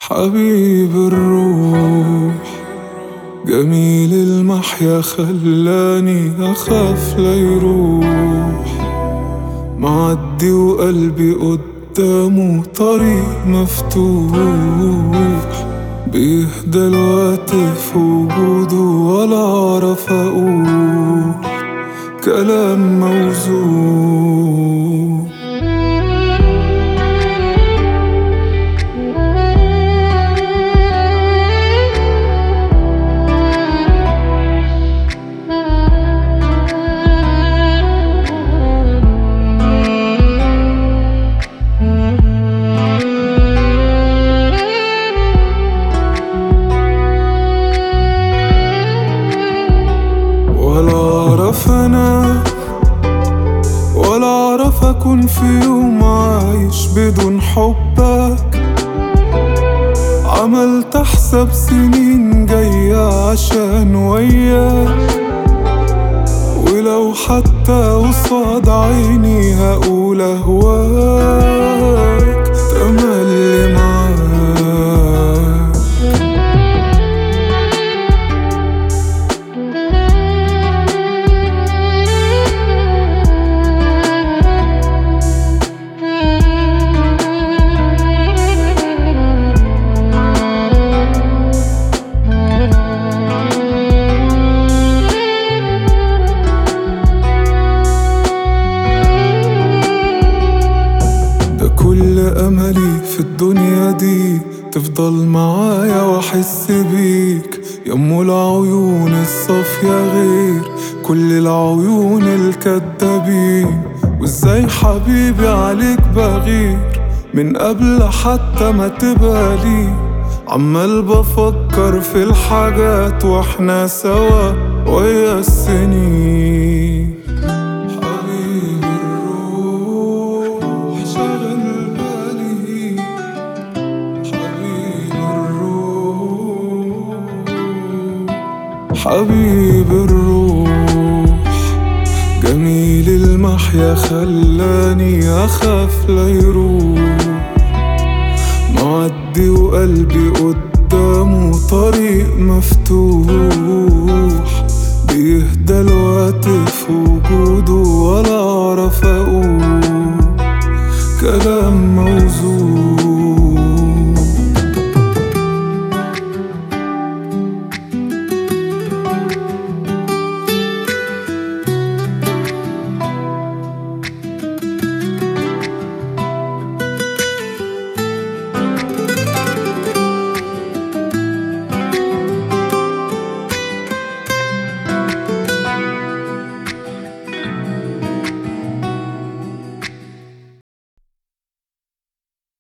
حبيب الروح جميل المحيا خلاني أخاف لا يروح معدي وقلبي قدامه طريق مفتوح بيهدى الوقت في وجوده ولا أعرف أقول كلام موزون ولا أعرف أنا ولا أعرف أكون في يوم عايش بدون حبك عملت حساب سنين جاية عشان وياك ولو حتى قصاد عيني هقول أهواك تملي معاك ده كل أملي في الدنيا دي تفضل معايا وأحس بيك يا أم العيون الصافية غير كل العيون الكدابين وإزاي حبيبي عليك بغير من قبل حتى ما تبقى لي عمال بفكر في الحاجات واحنا سوا ويا السنين حبيب الروح شغل بالي حبيب الروح حبيب الروح جميل المحيا خلاني أخاف لا يروح معدي وقلبي قدامه طريق مفتوح بيهدى الوقت في وجوده ولا أعرف أقول كلام موزون